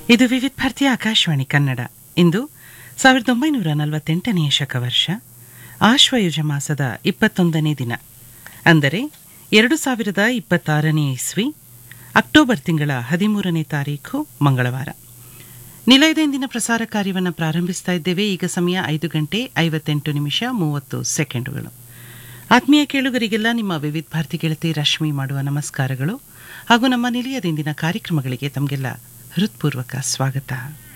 ಇದು ವಿವಿಧ ಭಾರತೀಯ ಆಕಾಶವಾಣಿ ಕನ್ನಡ ಇಂದು ಸಾವಿರದ ಒಂಬೈನೂರ ನಲವತ್ತೆಂಟನೆಯ ಶಕವರ್ಷ ಆಶ್ವಯುಜ ಮಾಸದ ಇಪ್ಪತ್ತೊಂದನೇ ದಿನ ಅಂದರೆ ಎರಡು ಸಾವಿರದ ಇಪ್ಪತ್ತಾರನೇ ಇಸ್ವಿ ಅಕ್ಟೋಬರ್ ತಿಂಗಳ ಹದಿಮೂರನೇ ತಾರೀಖು ಮಂಗಳವಾರ ನಿಲಯದ ಇಂದಿನ ಪ್ರಸಾರ ಕಾರ್ಯವನ್ನು ಪ್ರಾರಂಭಿಸ್ತಾ ಇದ್ದೇವೆ ಈಗ ಸಮಯ ಐದು ಗಂಟೆ ಐವತ್ತೆಂಟು ನಿಮಿಷ ಮೂವತ್ತು ಸೆಕೆಂಡುಗಳು ಆತ್ಮೀಯ ಕೇಳುಗರಿಗೆಲ್ಲ ನಿಮ್ಮ ವಿವಿಧ ಭಾರತಿ ಗೆಳತಿ ರಶ್ಮಿ ಮಾಡುವ ನಮಸ್ಕಾರಗಳು ಹಾಗೂ ನಮ್ಮ ನಿಲಯದ ಇಂದಿನ ಕಾರ್ಯಕ್ರಮಗಳಿಗೆ ತಮಗೆಲ್ಲ ಹೃತ್ಪೂರ್ವಕ ಸ್ವಾಗತ